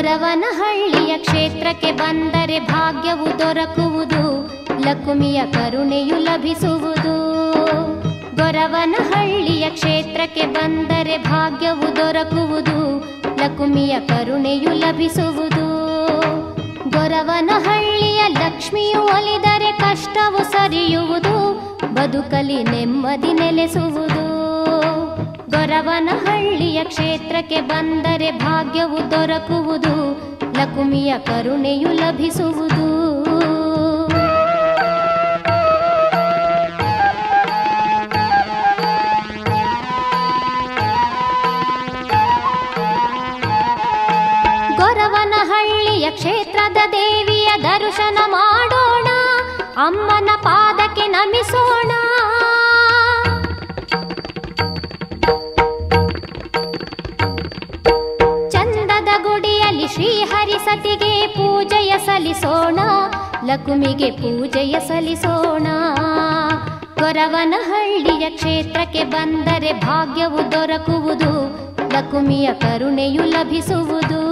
ಗೊರವನಹಳ್ಳಿಯ ಕ್ಷೇತ್ರಕ್ಕೆ ಬಂದರೆ ಭಾಗ್ಯವು ದೊರಕುವುದು ಲಕುಮಿಯ ಕರುಣೆಯು ಲಭಿಸುವುದು ಗೊರವನಹಳ್ಳಿಯ ಕ್ಷೇತ್ರಕ್ಕೆ ಬಂದರೆ ಭಾಗ್ಯವು ದೊರಕುವುದು ಲಕುಮಿಯ ಕರುಣೆಯು ಲಭಿಸುವುದು ಗೊರವನಹಳ್ಳಿಯ ಲಕ್ಷ್ಮಿಯು ಒಲಿದರೆ ಕಷ್ಟವು ಸರಿಯುವುದು ಬದುಕಲಿ ನೆಮ್ಮದಿ ನೆಲೆಸುವುದು ಗೊರವನಹಳ್ಳಿಯ ಕ್ಷೇತ್ರಕ್ಕೆ ಬಂದರೆ ಭಾಗ್ಯವು ದೊರಕುವುದು ಲಕುಮಿಯ ಕರುಣೆಯು ಲಭಿಸುವುದು ಗೊರವನಹಳ್ಳಿಯ ಕ್ಷೇತ್ರದ ದೇವಿಯ ದರ್ಶನ ಮಾಡೋಣ ಅಮ್ಮನ ಪಾದಕ್ಕೆ ನಮಿಸೋಣ ಚಂದದ ಗುಡಿಯಲ್ಲಿ ಶ್ರೀಹರಿ ಸತಿಗೆ ಪೂಜೆಯ ಸಲ್ಲಿಸೋಣ ಲಕುಮಿಗೆ ಪೂಜೆಯ ಸಲ್ಲಿಸೋಣ ಗೊರವನಹಳ್ಳಿಯ ಕ್ಷೇತ್ರಕ್ಕೆ ಬಂದರೆ ಭಾಗ್ಯವು ದೊರಕುವುದು ಲಕುಮಿಯ ಕರುಣೆಯು ಲಭಿಸುವುದು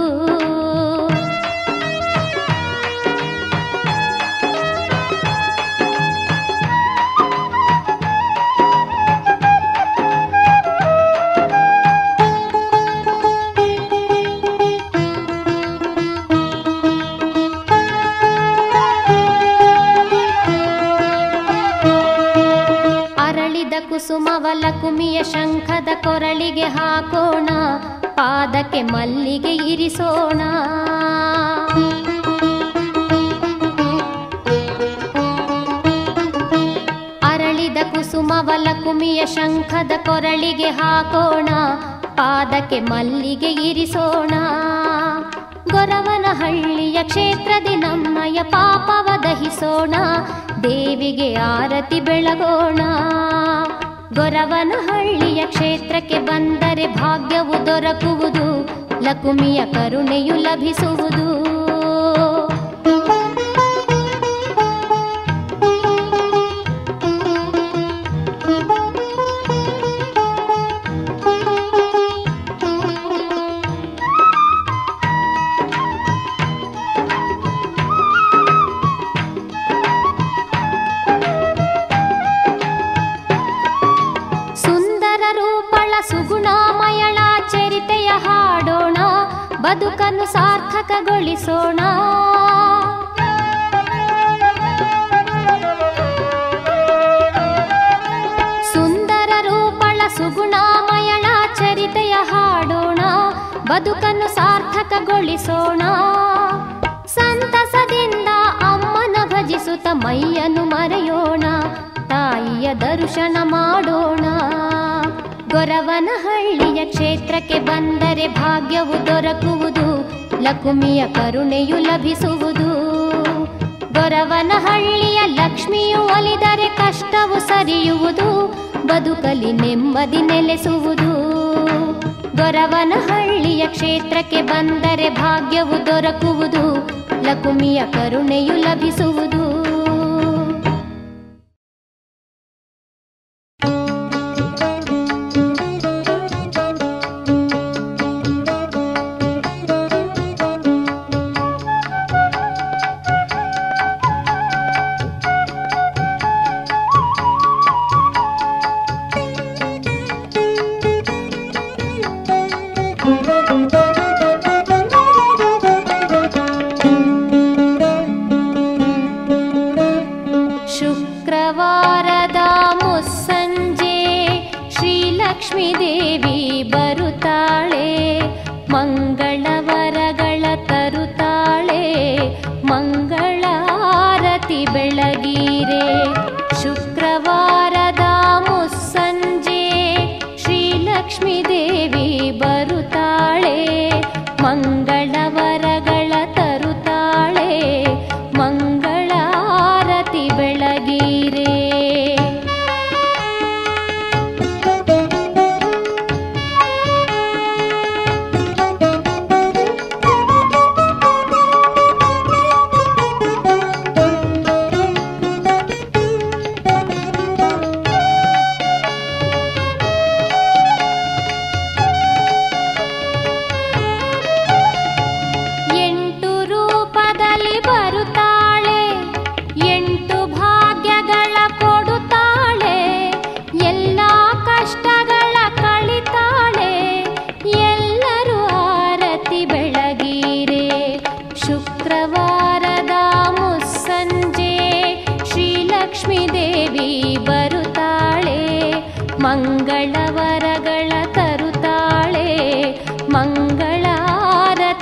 ಅರಳಿದ ಕುಸುಮವ ಲಕುಮಿಯ ಶಂಖದ ಕೊರಳಿಗೆ ಹಾಕೋಣ ಪಾದಕ್ಕೆ ಮಲ್ಲಿಗೆ ಇರಿಸೋಣ ಅರಳಿದ ಕುಸುಮವ ಲಕುಮಿಯ ಶಂಖದ ಕೊರಳಿಗೆ ಹಾಕೋಣ ಪಾದಕ್ಕೆ ಮಲ್ಲಿಗೆ ಇರಿಸೋಣ ಗೊರವನಹಳ್ಳಿಯ ಕ್ಷೇತ್ರದಿ ನಮ್ಮಯ ಪಾಪವ ದಹಿಸೋಣ ದೇವಿಗೆ ಆರತಿ ಬೆಳಗೋಣ ಗೊರವನಹಳ್ಳಿಯ ಕ್ಷೇತ್ರಕ್ಕೆ ಬಂದರೆ ಭಾಗ್ಯವು ದೊರಕುವುದು ಲಕುಮಿಯ ಕರುಣೆಯು ಲಭಿಸುವುದು ಸುಂದರ ರೂಪಳ ಸುಗುಣಾಮಯಳ ಚರಿತೆಯ ಹಾಡೋಣ ಬದುಕನ್ನು ಸಾರ್ಥಕಗೊಳಿಸೋಣ ಸುಂದರ ರೂಪಳ ಸುಗುಣಾಮಯಳ ಚರಿತೆಯ ಹಾಡೋಣ ಬದುಕನ್ನು ಸಾರ್ಥಕಗೊಳಿಸೋಣ ಸಂತಸದಿಂದ ಅಮ್ಮನ ಭಜಿಸುತ್ತ ಮೈಯನ್ನು ಮರೆಯೋಣ ತಾಯಿಯ ದರ್ಶನ ಮಾಡೋಣ ಗೊರವನಹಳ್ಳಿಯ ಕ್ಷೇತ್ರಕ್ಕೆ ಬಂದರೆ ಭಾಗ್ಯವು ದೊರಕುವುದು ಲಕುಮಿಯ ಕರುಣೆಯು ಲಭಿಸುವುದು ಗೊರವನಹಳ್ಳಿಯ ಲಕ್ಷ್ಮಿಯು ಒಲಿದರೆ ಕಷ್ಟವು ಸರಿಯುವುದು ಬದುಕಲಿ ನೆಮ್ಮದಿ ನೆಲೆಸುವುದು ಗೊರವನಹಳ್ಳಿಯ ಕ್ಷೇತ್ರಕ್ಕೆ ಬಂದರೆ ಭಾಗ್ಯವು ದೊರಕುವುದು ಲಕುಮಿಯ ಕರುಣೆಯು ಲಭಿಸುವುದು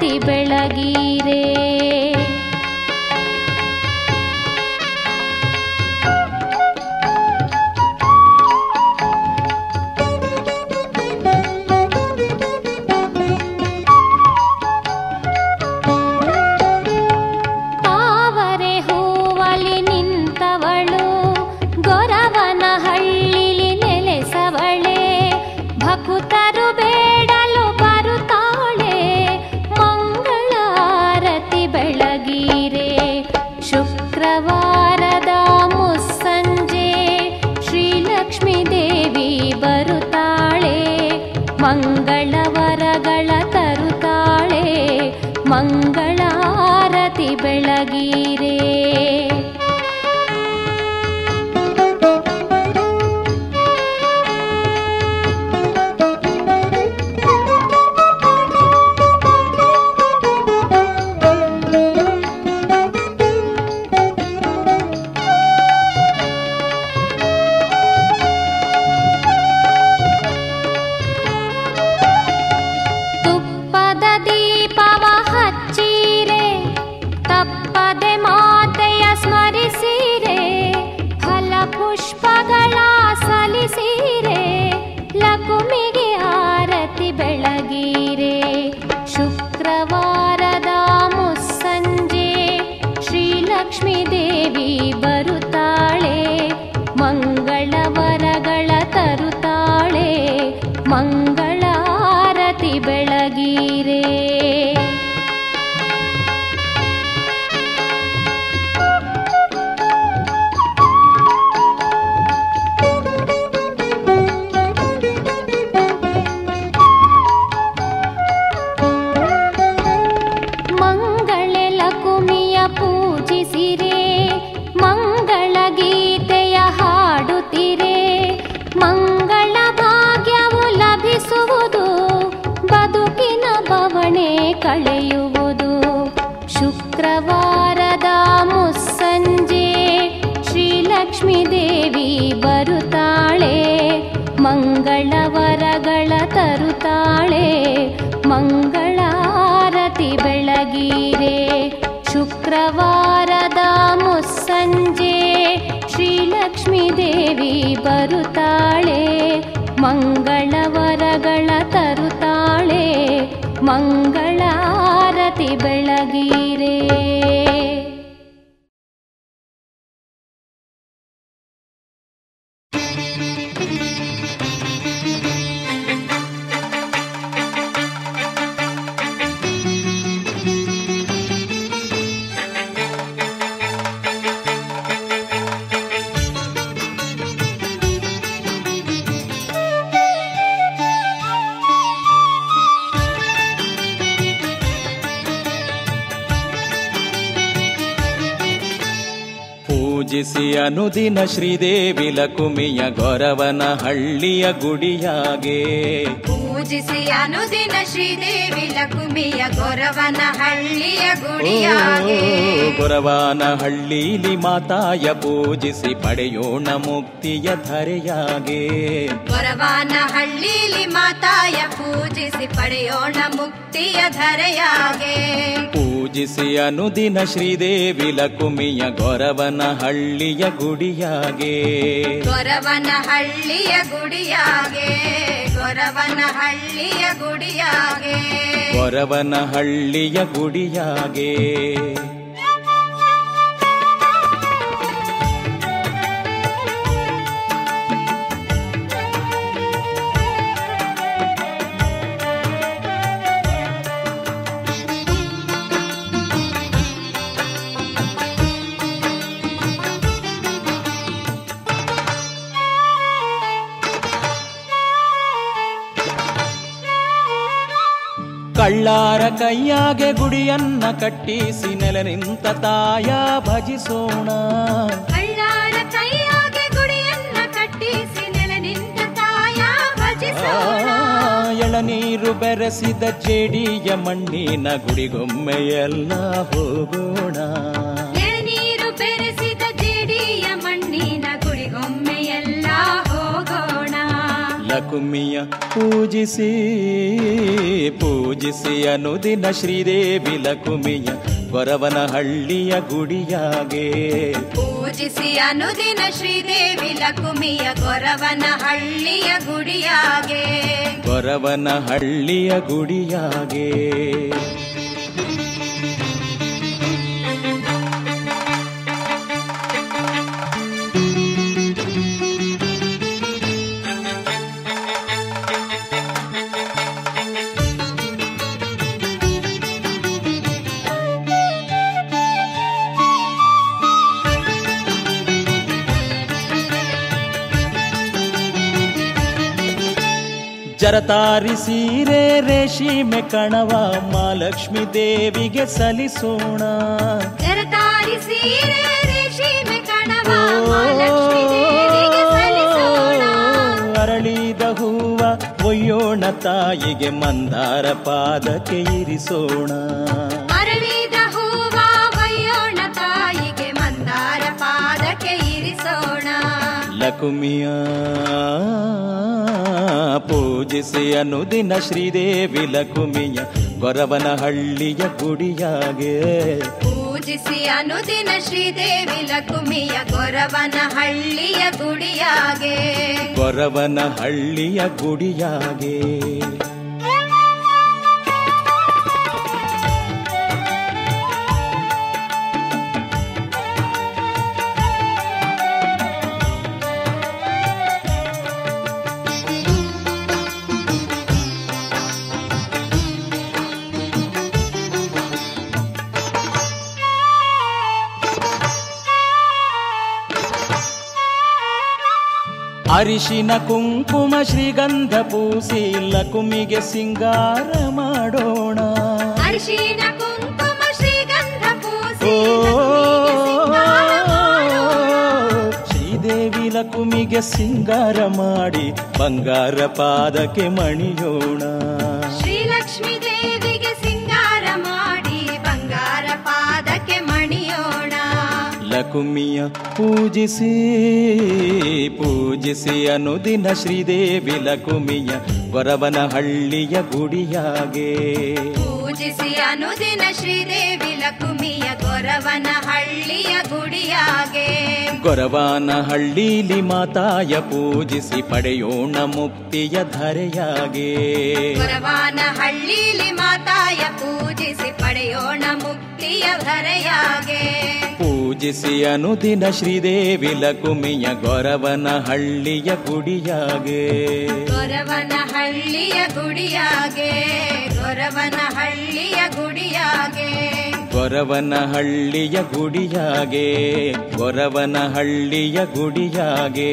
ಆರತಿ ಬೆಳಗೀರೆ ತಾವರೆ ಹೂವಲಿ ನಿಂತವಳು ಗೊರವನ ಹಳ್ಳಿಲಿ ನೆಲೆಸವಳೆ ಭಕುತರು ಬೇಡಲು ಬರುತ್ತಾಳೆ ಮಂಗಳ ಆರತಿ ಬೆಳಗೀರೆ ಶುಕ್ರವಾರದ ಮುಸ್ಸಂಜೆ ಶ್ರೀಲಕ್ಷ್ಮೀ ದೇವಿ ಬರುತ್ತಾಳೆ ಮಂಗಳವರಗಳ ತರುತ್ತಾಳೆ ಮಂಗಳ ಆರತಿ ಬೆಳಗೀರೆ ತುಪ್ಪದ ದೀಪವ ಹಚ್ಚಿರೆ ತಪ್ಪದೆ ಮಾತೆಯ ಸ್ಮರಿಸಿರೆ ಫಲ ಪುಷ್ಪಗಳ ಸಲ್ಲಿಸಿರೆ ಲಕುಮಿಗೆ ಆರತಿ ಬೆಳಗೀರೆ ಶುಕ್ರವಾರದ ಮುಸ್ಸಂಜೆ ಶ್ರೀಲಕ್ಷ್ಮೀ ದೇವಿ ಬರುತ್ತಾಳೆ ಮಂಗಳವರಗಳ ತರುತ್ತಾಳೆ ಮಂಗಳ ಆರತಿ ಬೆಳಗೀರೆ ಮಂಗಳೆ ಲಕುಮಿಯ ಪೂಜಿಸಿರೆ ಮಂಗಳ ಗೀತೆಯ ಹಾಡುತ್ತಿರೆ ಮಂಗಳ ಭಾಗ್ಯವು ಲಭಿಸುವುದು ಬದುಕಿನ ಬವಣೆ ಕಳೆಯುವುದು ಶುಕ್ರವಾರದ ಮುಸ್ಸಂಜೆ ಶ್ರೀಲಕ್ಷ್ಮೀ ದೇವಿ ಬರುತ್ತಾಳೆ ಮಂಗಳವರಗಳ ತರುತ್ತಾಳೆ ಮಂಗಳ ಆರತಿ ಬೆಳಗೀರೆ ಶುಕ್ರವಾರದ ಮುಸ್ಸಂಜೆ ಶ್ರೀಲಕ್ಷ್ಮೀ ದೇವಿ ಬರುತ್ತಾಳೆ ಮಂಗಳವರಗಳ ತರುತ್ತಾಳೆ ಮಂಗಳ ಆರತಿ ಬೆಳಗೀರೆ ಪೂಜಿಸಿ ಅನುದಿನ ಶ್ರೀದೇವಿ ಲಕುಮಿಯ ಗೊರವನ ಹಳ್ಳಿಯ ಗುಡಿಯಾಗೆ ಪೂಜಿಸಿ ಅನುದಿನ ಶ್ರೀದೇವಿ ಲಕುಮಿಯ ಗೊರವನ ಹಳ್ಳಿಯ ಓ, ಗುಡಿಯಾಗೆ ಗೊರವನ ಹಳ್ಳಿಲಿ ಮಾತಾಯ ಪೂಜಿಸಿ ಪಡೆಯೋಣ ಮುಕ್ತಿಯ ಧರೆಯಾಗೆ ಗೊರವನ ಹಳ್ಳಿಲಿ ಮಾತಾಯ ಪೂಜಿಸಿ ಪಡೆಯೋಣ ಮುಕ್ತಿಯ ಧರೆಯಾಗೆ ಪೂಜಿಸಿ ಅನುದಿನ ಶ್ರೀದೇವಿ ಲಕುಮಿಯ ಗೊರವನ ಹಳ್ಳಿಯ ಗುಡಿಯಾಗೆ ಗೊರವನ ಹಳ್ಳಿಯ ಗುಡಿಯಾಗೆ ಗೊರವನ ಹಳ್ಳಿಯ ಗುಡಿಯಾಗೆ ಗೊರವನ ಹಳ್ಳಿಯ ಗುಡಿಯಾಗೆ ಕಳ್ಳಾರ ಕೈಯಾಗೆ ಗುಡಿಯನ್ನ ಕಟ್ಟಿಸಿ ನೆಲ ನಿಂತ ತಾಯ ಭಜಿಸೋಣ ಕಳ್ಳಾರ ಕೈಯಾಗೆ ಗುಡಿಯನ್ನ ಕಟ್ಟಿಸಿ ನೆಲ ನಿಂತ ತಾಯ ಭಜಿಸೋಣ ಆ, ಎಳನೀರು ಬೆರೆಸಿದ ಜೇಡಿಯ ಮಣ್ಣಿನ ಗುಡಿಗೊಮ್ಮೆಯೆಲ್ಲ ಹೋಗೋಣ ಎಳನೀರು ಬೆರೆಸಿದ ಜೇಡಿಯ ಮಣ್ಣಿನ ಗುಡಿಗೊಮ್ಮೆ ಎಲ್ಲ ಹೋಗೋಣ ಲಕುಮಿಯ ಪೂಜಿಸಿ ಪೂಜಿಸಿ ಅನುದಿನ ಶ್ರೀದೇವಿ ಲಕುಮಿಯ ಗೊರವನಹಳ್ಳಿಯ ಗುಡಿಯಾಗೆ ಪೂಜಿಸಿ ಅನುದಿನ ಶ್ರೀದೇವಿ ಲಕುಮಿಯ ಗೊರವನ ಹಳ್ಳಿಯ ಗುಡಿಯಾಗೆ ಗೊರವನಹಳ್ಳಿಯ ಗುಡಿಯಾಗೆ ಜರತಾರಿ ಸೀರೆ ರೇಷಿಮೆ ಕಣವ ಮಹಾಲಕ್ಷ್ಮಿ ದೇವಿಗೆ ಸಲ್ಲಿಸೋಣ ಜರತಾರಿ ಸೀರೆ ರೇಷಿಮೆ ಕಣವ ಮಹಾಲಕ್ಷ್ಮೀ ದೇವಿಗೆ ಸಲ್ಲಿಸೋಣ ಅರಳಿದ ಹೂವ ಒಯ್ಯೋಣ ತಾಯಿಗೆ ಮಂದಾರ ಪಾದಕ್ಕೆ ಇರಿಸೋಣ ಅರಳಿದ ಹೂವ ಒಯ್ಯೋಣ ತಾಯಿಗೆ ಮಂದಾರ ಪಾದಕ್ಕೆ ಇರಿಸೋಣ ಲಕುಮಿಯ ಪೂಜಿಸಿ ಅನುದಿನ ಶ್ರೀದೇವಿ ಲಕುಮಿಯ ಗೊರವನಹಳ್ಳಿಯ ಗುಡಿಯಾಗೆ ಪೂಜಿಸಿ ಅನುದಿನ ಶ್ರೀದೇವಿ ಲಕುಮಿಯ ಗೊರವನ ಹಳ್ಳಿಯ ಗುಡಿಯಾಗೆ ಗೊರವನಹಳ್ಳಿಯ ಗುಡಿಯಾಗೆ ಅರಿಶಿನ ಕುಂಕುಮ ಶ್ರೀಗಂಧ ಪೂಸಿ ಲಕುಮಿಗೆ ಸಿಂಗಾರ ಮಾಡೋಣ ಅರಿಶಿನ ಕುಂಕುಮ ಶ್ರೀಗಂಧ ಓ ಪೂಸಿ ಲಕ್ಷ್ಮಿಗೆ ಸಿಂಗಾರ ಮಾಡೋಣ. ಶ್ರೀದೇವಿ ಲಕುಮಿಗೆ ಸಿಂಗಾರ ಮಾಡಿ ಬಂಗಾರ ಪಾದಕ್ಕೆ ಮಣಿಯೋಣ ಶ್ರೀಲಕ್ಷ್ಮೀ ದೇವಿಗೆ ಸಿಂಗಾರ ಮಾಡಿ ಬಂಗಾರ ಪಾದಕ್ಕೆ ಮಣಿಯೋಣ ಲಕುಮಿಯ ಪೂಜಿಸಿ ಪೂಜಿಸಿ ಅನುದಿನ ಶ್ರೀದೇವಿ ಲಕುಮಿಯ ಗೊರವನಹಳ್ಳಿಯ ಗುಡಿಯಾಗೆ ಪೂಜಿಸಿ ಅನುದಿನ ಶ್ರೀದೇವಿ ಲಕುಮಿಯ ಗೊರವನ ಹಳ್ಳಿಯ ಗುಡಿಯಾಗೆ ಗೊರವನಹಳ್ಳಿಲಿ ಮಾತಾಯ ಪೂಜಿಸಿ ಪಡೆಯೋಣ ಮುಕ್ತಿಯ ಧರೆಯಾಗೆ ಗೊರವನ ಹಳ್ಳಿಲಿ ಮಾತಾಯ ಪೂಜಿಸಿ ಪಡೆಯೋಣ ಮುಕ್ತಿಯ ಧರೆಯಾಗೆ ಪೂಜಿಸಿ ಅನುದಿನ ಶ್ರೀದೇವಿ ಲಕುಮಿಯ ಗೊರವನಹಳ್ಳಿಯ ಗುಡಿಯಾಗೆ ಗೊರವನ ಹಳ್ಳಿಯ ಗುಡಿಯಾಗೆ ಗೊರವನ ಹಳ್ಳಿಯ ಗುಡಿಯಾಗೆ ಗೊರವನಹಳ್ಳಿಯ ಗುಡಿಯಾಗೆ ಗೊರವನಹಳ್ಳಿಯ ಗುಡಿಯಾಗೆ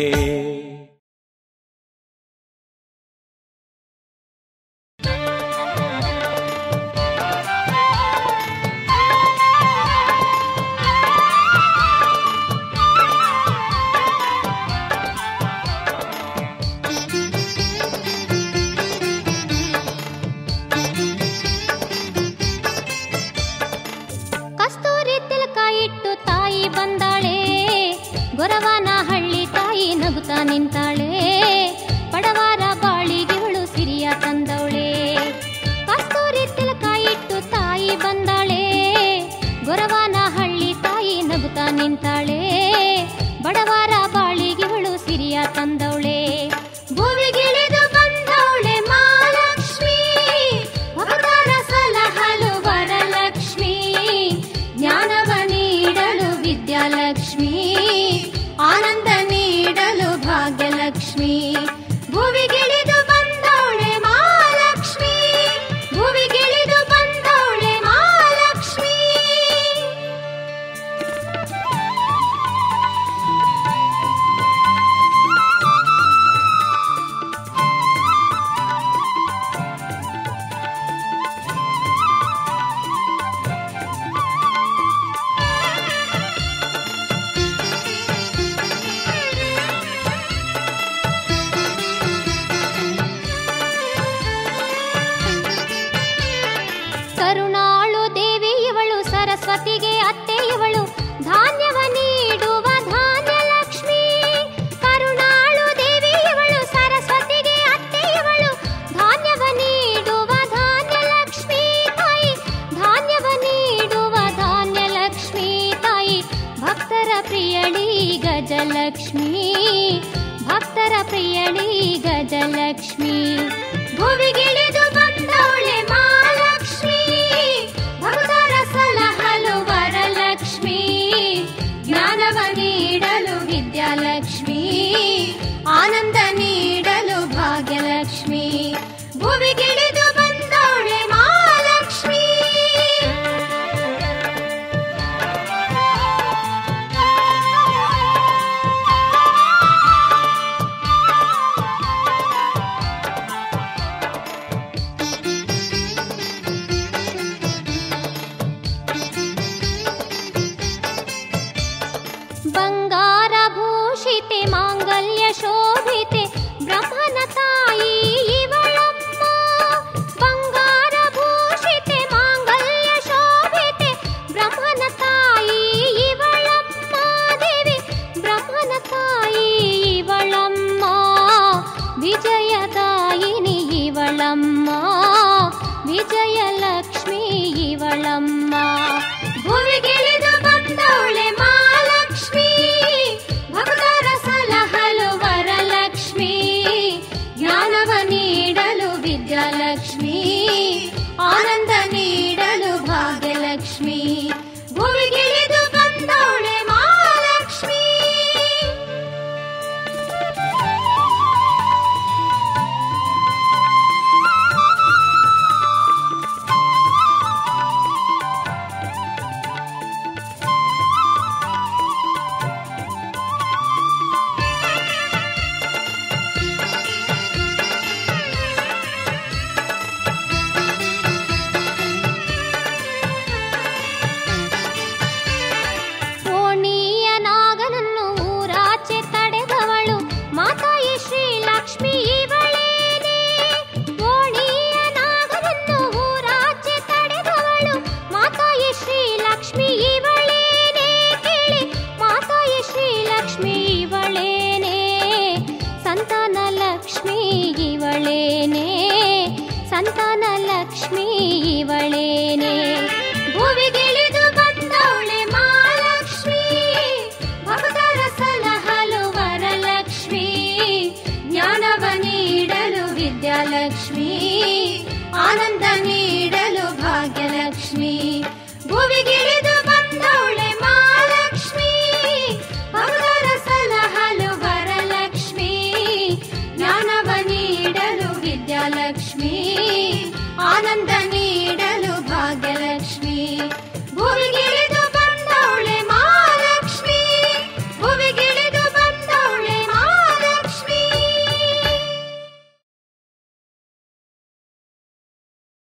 ಕಸ್ತೂರಿ ತಿಲಕ ಇಟ್ಟು ತಾಯಿ ಬಂದಾಳೆ ಗೊರವನ ಹಳ್ಳಿ ತಾಯಿ ನಗುತ್ತಾ ನಿಂತಾಳೆ ಬಡವರ ಬಾಳಿಗೆವಳು ಸಿರಿಯ ತಂದವಳೆ ಕಸ್ತೂರಿ ತಿಲಕ ಇಟ್ಟು ತಾಯಿ ಬಂದಾಳೆ ಗೊರವನ ಹಳ್ಳಿ ತಾಯಿ ನಗುತ್ತಾ ನಿಂತಾಳೆ ಬಡವರ ಬಾಳಿಗೆವಳು ಸಿರಿಯ ತಂದವಳೆ ಭೂಮಿಗಿಳಿದು ಬಂದವಳೆ ಮಹಾಲಕ್ಷ್ಮಿ ಭಕ್ತರ ಸಲಹಲು ವರಲಕ್ಷ್ಮಿ ಜ್ಞಾನವ ನೀಡಲು ವಿದ್ಯಾಲಕ್ಷ್ಮಿ ಆನಂದ ನೀಡಲು ಭಾಗ್ಯಲಕ್ಷ್ಮಿ ಭುವಿಗಿಳಿದು ಬಂದವಳೆ ಮಹಾಲಕ್ಷ್ಮಿ ಭುವಿಗಿಳಿದು ಬಂದವಳೆ ಮಹಾಲಕ್ಷ್ಮಿ ಕರುಣಾಳು ದೇವಿ ಇವಳು ಸರಸ್ವತಿಗೆ ಅತ್ತೆ ಇವಳು ಧಾನ್ಯವ ನೀಡುವ ಧಾನ್ಯ ಲಕ್ಷ್ಮಿ ಕರುಣಾಳು ದೇವಿ ಇವಳು ಸರಸ್ವತಿ ಗಜಲಕ್ಷ್ಮೀ ಭಕ್ತರ ಪ್ರಿಯಳಿ ಗಜಲಕ್ಷ್ಮೀ ಭುವಿಗಿಳಿ